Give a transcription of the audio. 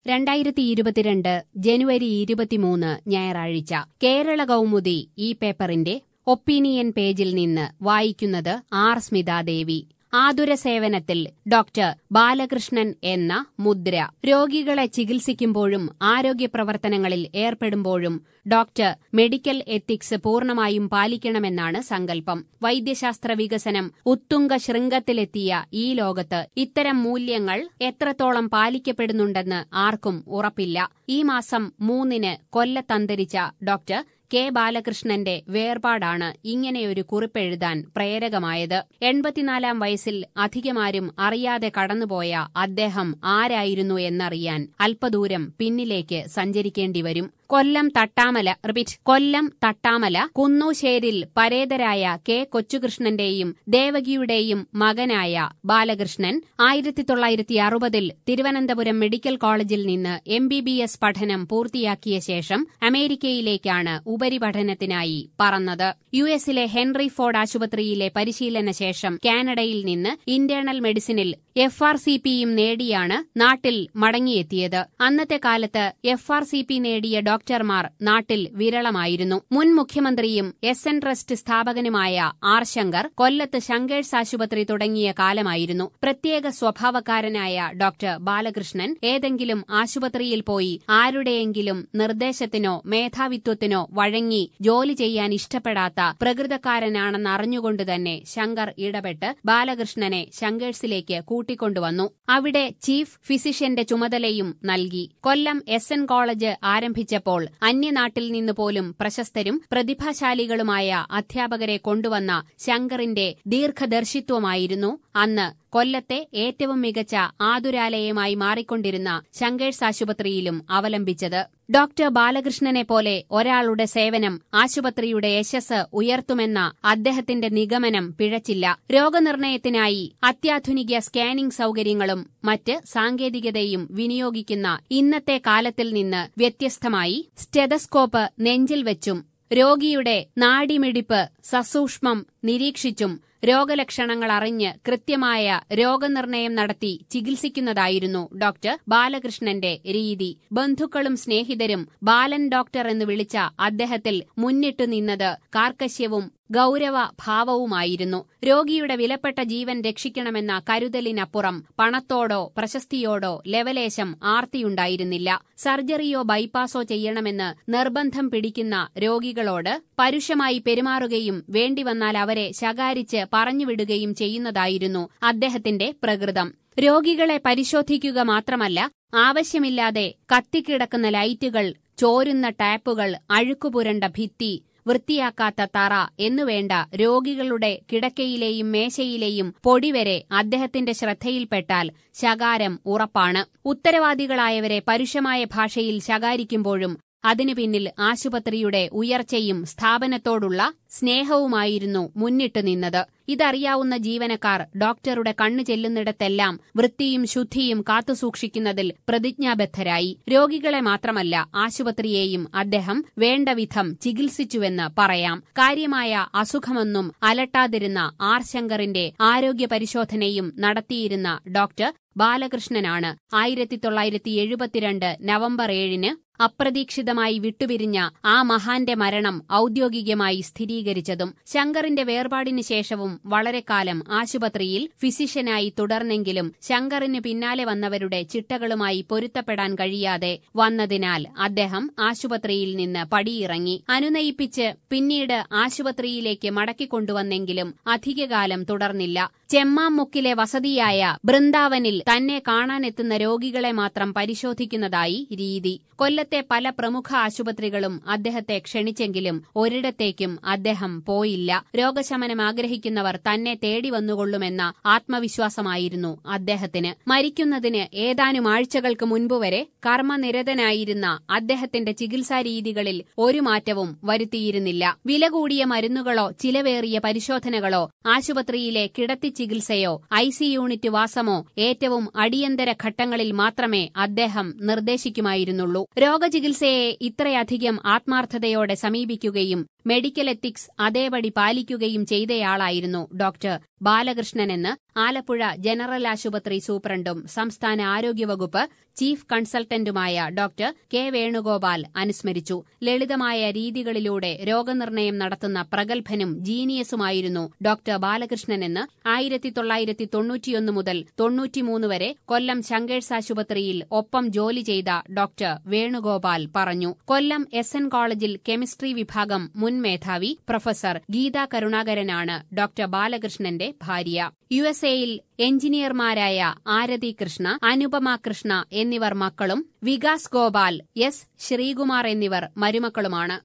രണ്ടായിരത്തി ഇരുപത്തിരണ്ട് ജനുവരി ഇരുപത്തിമൂന്ന് ഞായറാഴ്ച കേരള കൗമുദി ഈ പേപ്പറിന്റെ ഒപ്പീനിയൻ പേജിൽ നിന്ന് വായിക്കുന്നത് ആർ സ്മിതാദേവി ആതുര സേവനത്തിൽ ഡോക്ടർ ബാലകൃഷ്ണൻ എന്ന മുദ്ര രോഗികളെ ചികിത്സിക്കുമ്പോഴും ആരോഗ്യ പ്രവർത്തനങ്ങളിൽ ഏർപ്പെടുമ്പോഴും ഡോക്ടർ മെഡിക്കൽ എത്തിക്സ് പൂർണ്ണമായും പാലിക്കണമെന്നാണ് സങ്കല്പം വൈദ്യശാസ്ത്ര വികസനം ഉത്തുംഗ ശൃംഗത്തിലെത്തിയ ഈ ലോകത്ത് ഇത്തരം മൂല്യങ്ങൾ എത്രത്തോളം പാലിക്കപ്പെടുന്നുണ്ടെന്ന് ആർക്കും ഉറപ്പില്ല ഈ മാസം മൂന്നിന് കൊല്ലത്തന്തരിച്ച ഡോക്ടർ കെ ബാലകൃഷ്ണന്റെ വേർപാടാണ് ഇങ്ങനെയൊരു കുറിപ്പെഴുതാൻ പ്രേരകമായത് എൺപത്തിനാലാം വയസ്സിൽ അധികമാരും അറിയാതെ കടന്നുപോയ അദ്ദേഹം ആരായിരുന്നു എന്നറിയാൻ അല്പദൂരം പിന്നിലേക്ക് സഞ്ചരിക്കേണ്ടി വരും കൊല്ലം തട്ടാമല റിപ്പീറ്റ് കൊല്ലം തട്ടാമല കുന്നൂശേരിൽ പരേതരായ കെ കൊച്ചുകൃഷ്ണന്റെയും ദേവകിയുടെയും മകനായ ബാലകൃഷ്ണൻ ആയിരത്തി തൊള്ളായിരത്തി അറുപതിൽ തിരുവനന്തപുരം മെഡിക്കൽ കോളേജിൽ നിന്ന് എം ബി ബി എസ് പഠനം പൂർത്തിയാക്കിയ ശേഷം അമേരിക്കയിലേക്കാണ് ഉപരിപഠനത്തിനായി പറന്നത് യു എസിലെ ഹെൻറി ഫോർഡ് ആശുപത്രിയിലെ പരിശീലന ശേഷം കാനഡയിൽ നിന്ന് ഇന്റേണൽ മെഡിസിനിൽ എഫ് ആർ സി പിയും നേടിയാണ് നാട്ടിൽ മടങ്ങിയെത്തിയത് അന്നത്തെ കാലത്ത് എഫ് ആർ സി പി നേടിയ ഡോക്ടർമാർ നാട്ടിൽ വിരളമായിരുന്നു മുൻ മുഖ്യമന്ത്രിയും എസ് എൻ ട്രസ്റ്റ് സ്ഥാപകനുമായ ആർ ശങ്കർ കൊല്ലത്ത് ശങ്കേഴ്സ് ആശുപത്രി തുടങ്ങിയ കാലമായിരുന്നു പ്രത്യേക സ്വഭാവക്കാരനായ ഡോക്ടർ ബാലകൃഷ്ണൻ ഏതെങ്കിലും ആശുപത്രിയിൽ പോയി ആരുടെയെങ്കിലും നിർദ്ദേശത്തിനോ മേധാവിത്വത്തിനോ വഴങ്ങി ജോലി ചെയ്യാൻ ഇഷ്ടപ്പെടാത്ത പ്രകൃതക്കാരനാണെന്നറിഞ്ഞുകൊണ്ട് തന്നെ ശങ്കർ ഇടപെട്ട് ബാലകൃഷ്ണനെ ശങ്കേഴ്സിലേക്ക് കൂട്ടിക്കൊണ്ടുവന്നു അവിടെ ചീഫ് ഫിസിഷ്യന്റെ ചുമതലയും നൽകി കൊല്ലം എസ് എൻ കോളേജ് ആരംഭിച്ചപ്പോൾ അന്യനാട്ടിൽ നിന്ന് പോലും പ്രശസ്തരും പ്രതിഭാശാലികളുമായ അധ്യാപകരെ കൊണ്ടുവന്ന ശങ്കറിന്റെ ദീർഘദർശിത്വമായിരുന്നു അന്ന് കൊല്ലത്തെ ഏറ്റവും മികച്ച ആതുരാലയമായി മാറിക്കൊണ്ടിരുന്ന ശങ്കേഴ്സ് ആശുപത്രിയിലും അവലംബിച്ചത് ഡോക്ടർ ബാലകൃഷ്ണനെ പോലെ ഒരാളുടെ സേവനം ആശുപത്രിയുടെ യശസ് ഉയർത്തുമെന്ന അദ്ദേഹത്തിന്റെ നിഗമനം പിഴച്ചില്ല രോഗനിർണയത്തിനായി അത്യാധുനിക സ്കാനിംഗ് സൌകര്യങ്ങളും മറ്റ് സാങ്കേതികതയും വിനിയോഗിക്കുന്ന ഇന്നത്തെ കാലത്തിൽ നിന്ന് വ്യത്യസ്തമായി സ്റ്റെതസ്കോപ്പ് നെഞ്ചിൽ വെച്ചും രോഗിയുടെ നാഡിമിടിപ്പ് സസൂക്ഷ്മം നിരീക്ഷിച്ചും രോഗലക്ഷണങ്ങൾ അറിഞ്ഞ് കൃത്യമായ രോഗനിർണയം നടത്തി ചികിത്സിക്കുന്നതായിരുന്നു ഡോക്ടർ ബാലകൃഷ്ണന്റെ രീതി ബന്ധുക്കളും സ്നേഹിതരും ബാലൻ ഡോക്ടർ എന്ന് വിളിച്ച അദ്ദേഹത്തിൽ മുന്നിട്ടു നിന്നത് കാർക്കശ്യവും ഗൌരവ ഭാവവുമായിരുന്നു രോഗിയുടെ വിലപ്പെട്ട ജീവൻ രക്ഷിക്കണമെന്ന കരുതലിനപ്പുറം പണത്തോടോ പ്രശസ്തിയോടോ ലെവലേശം ആർത്തിയുണ്ടായിരുന്നില്ല സർജറിയോ ബൈപ്പാസോ ചെയ്യണമെന്ന് നിർബന്ധം പിടിക്കുന്ന രോഗികളോട് പരുഷമായി പെരുമാറുകയും വേണ്ടിവന്നാൽ അവരെ ശകാരിച്ച് പറഞ്ഞുവിടുകയും ചെയ്യുന്നതായിരുന്നു അദ്ദേഹത്തിന്റെ പ്രകൃതം രോഗികളെ പരിശോധിക്കുക മാത്രമല്ല ആവശ്യമില്ലാതെ കത്തിക്കിടക്കുന്ന ലൈറ്റുകൾ ചോരുന്ന ടാപ്പുകൾ അഴുക്കുപുരണ്ട ഭിത്തി വൃത്തിയാക്കാത്ത തറ എന്നുവേണ്ട രോഗികളുടെ കിടക്കയിലെയും മേശയിലെയും പൊടിവരെ അദ്ദേഹത്തിന്റെ ശ്രദ്ധയിൽപ്പെട്ടാൽ ശകാരം ഉറപ്പാണ് ഉത്തരവാദികളായവരെ പരുഷമായ ഭാഷയിൽ ശകാരിക്കുമ്പോഴും അതിനു പിന്നിൽ ആശുപത്രിയുടെ ഉയർച്ചയും സ്ഥാപനത്തോടുള്ള സ്നേഹവുമായിരുന്നു മുന്നിട്ടു നിന്നത് ഇതറിയാവുന്ന ജീവനക്കാർ ഡോക്ടറുടെ കണ്ണു ചെല്ലുന്നിടത്തെല്ലാം വൃത്തിയും ശുദ്ധിയും കാത്തുസൂക്ഷിക്കുന്നതിൽ പ്രതിജ്ഞാബദ്ധരായി രോഗികളെ മാത്രമല്ല ആശുപത്രിയെയും അദ്ദേഹം വേണ്ടവിധം ചികിത്സിച്ചുവെന്ന് പറയാം കാര്യമായ അസുഖമൊന്നും അലട്ടാതിരുന്ന ആർ ശങ്കറിന്റെ ആരോഗ്യ പരിശോധനയും നടത്തിയിരുന്ന ഡോക്ടർ ബാലകൃഷ്ണനാണ് ആയിരത്തി തൊള്ളായിരത്തി എഴുപത്തിരണ്ട് നവംബർ ഏഴിന് അപ്രതീക്ഷിതമായി വിട്ടുപിരിഞ്ഞ ആ മഹാന്റെ മരണം ഔദ്യോഗികമായി സ്ഥിരീകരിച്ചതും ശങ്കറിന്റെ വേർപാടിന് ശേഷവും വളരെക്കാലം ആശുപത്രിയിൽ ഫിസിഷ്യനായി തുടർന്നെങ്കിലും ശങ്കറിന് പിന്നാലെ വന്നവരുടെ ചിട്ടകളുമായി പൊരുത്തപ്പെടാൻ കഴിയാതെ വന്നതിനാൽ അദ്ദേഹം ആശുപത്രിയിൽ നിന്ന് പടിയിറങ്ങി അനുനയിപ്പിച്ച് പിന്നീട് ആശുപത്രിയിലേക്ക് മടക്കിക്കൊണ്ടുവന്നെങ്കിലും അധികകാലം തുടർന്നില്ല ചെമ്മാമുക്കിലെ വസതിയായ ബൃന്ദാവനിൽ തന്നെ കാണാനെത്തുന്ന രോഗികളെ മാത്രം പരിശോധിക്കുന്നതായി രീതി കൊല്ലത്തെ പല പ്രമുഖ ആശുപത്രികളും അദ്ദേഹത്തെ ക്ഷണിച്ചെങ്കിലും ഒരിടത്തേക്കും അദ്ദേഹം പോയില്ല രോഗശമനം ആഗ്രഹിക്കുന്നവർ തന്നെ തേടി വന്നുകൊള്ളുമെന്ന ആത്മവിശ്വാസമായിരുന്നു അദ്ദേഹത്തിന് മരിക്കുന്നതിന് ഏതാനും ആഴ്ചകൾക്ക് മുൻപ് വരെ കർമ്മനിരതനായിരുന്ന അദ്ദേഹത്തിന്റെ ചികിത്സാ രീതികളിൽ ഒരു മാറ്റവും വരുത്തിയിരുന്നില്ല വില കൂടിയ മരുന്നുകളോ ചിലവേറിയ പരിശോധനകളോ ആശുപത്രിയിലെ കിടത്തി ചികിത്സയോ ഐ സി യൂണിറ്റ് വാസമോ ഏറ്റവും അടിയന്തര ഘട്ടങ്ങളിൽ മാത്രമേ അദ്ദേഹം നിർദ്ദേശിക്കുമായിരുന്നുള്ളൂ രോഗചികിത്സയെ ഇത്രയധികം ആത്മാർത്ഥതയോടെ സമീപിക്കുകയും മെഡിക്കൽ എത്തിക്സ് അതേപടി പാലിക്കുകയും ചെയ്തയാളായിരുന്നു ഡോക്ടർ ബാലകൃഷ്ണനെന്ന് ആലപ്പുഴ ജനറൽ ആശുപത്രി സൂപ്രണ്ടും സംസ്ഥാന ആരോഗ്യവകുപ്പ് ചീഫ് കൺസൾട്ടന്റുമായ ഡോക്ടർ കെ വേണുഗോപാൽ അനുസ്മരിച്ചു ലളിതമായ രീതികളിലൂടെ രോഗനിർണയം നടത്തുന്ന പ്രഗത്ഭനും ജീനിയസുമായിരുന്നു ഡോക്ടർ ബാലകൃഷ്ണനെന്ന് ആയിരത്തി തൊള്ളായിരത്തി തൊണ്ണൂറ്റിയൊന്ന് മുതൽ തൊണ്ണൂറ്റിമൂന്ന് വരെ കൊല്ലം ശങ്കേഴ്സ് ആശുപത്രിയിൽ ഒപ്പം ജോലി ചെയ്ത ഡോക്ടർ വേണുഗോപാൽ പറഞ്ഞു കൊല്ലം എസ് എൻ കോളേജിൽ കെമിസ്ട്രി വിഭാഗം മുൻ മേധാവി പ്രൊഫസർ ഗീത കരുണാകരനാണ് ഡോക്ടർ ബാലകൃഷ്ണന്റെ ഭാര്യ യു എസ് എയിൽ എഞ്ചിനീയർമാരായ ആരതി കൃഷ്ണ അനുപമ കൃഷ്ണ എന്നിവർ മക്കളും വികാസ് ഗോപാൽ എസ് ശ്രീകുമാർ എന്നിവർ മരുമക്കളുമാണ്